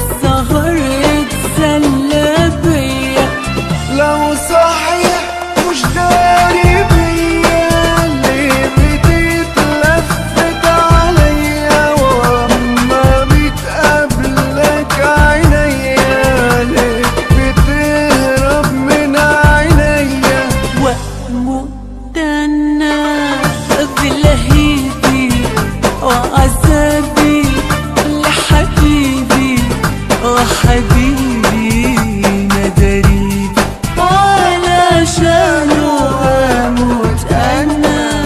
السهر يتسلى بيا لو صحيح مش داري بيا ليه بتتلفت عليا واما بتقابلك عينيا ليه بتهرب من عينيا وأموت أنا بلهيبي وعذابي لحبيبي وحبيبي ندريبي ولا شانو أموت أنا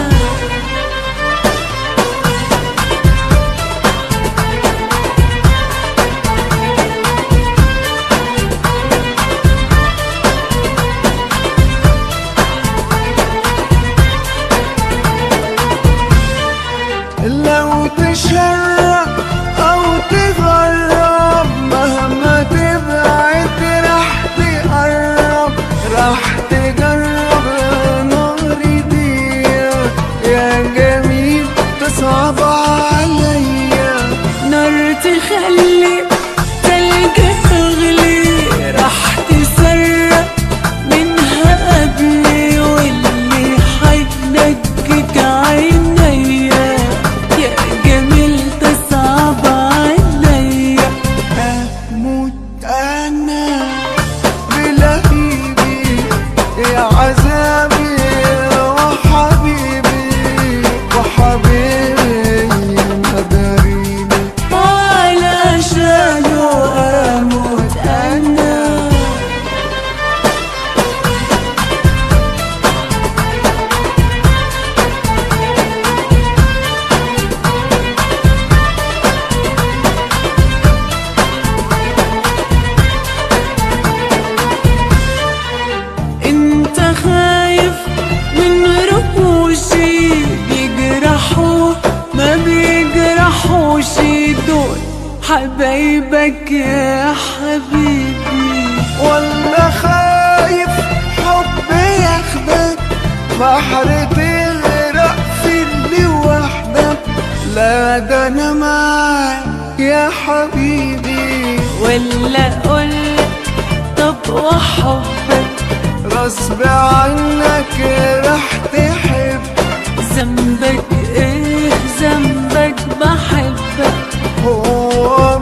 لو تشرق او تغرب مهما تبعد راح تقرب راح تجرب نار دي يا جميل تصعب عليا نار تخلي تلج تغلي راح تسرق منها قبلي واللي حينجك عينيا يا جميل تصعب عليا اموت انا بلهيبي يا عذابي وحبيبي وحبيبي مداريبي ولا شانو اموت انا انت خايف من رموشي بيجرحوا ما بيجرحوش دول حبايبك يا حبيبي ولا خايف حب ياخدك بحر تغرق في اللي وحدك لا ده انا معاك يا حبيبي ولا اقولك طب وحبك غصب عنك راح تحب ذنبك ايه ذنبك بحبك هو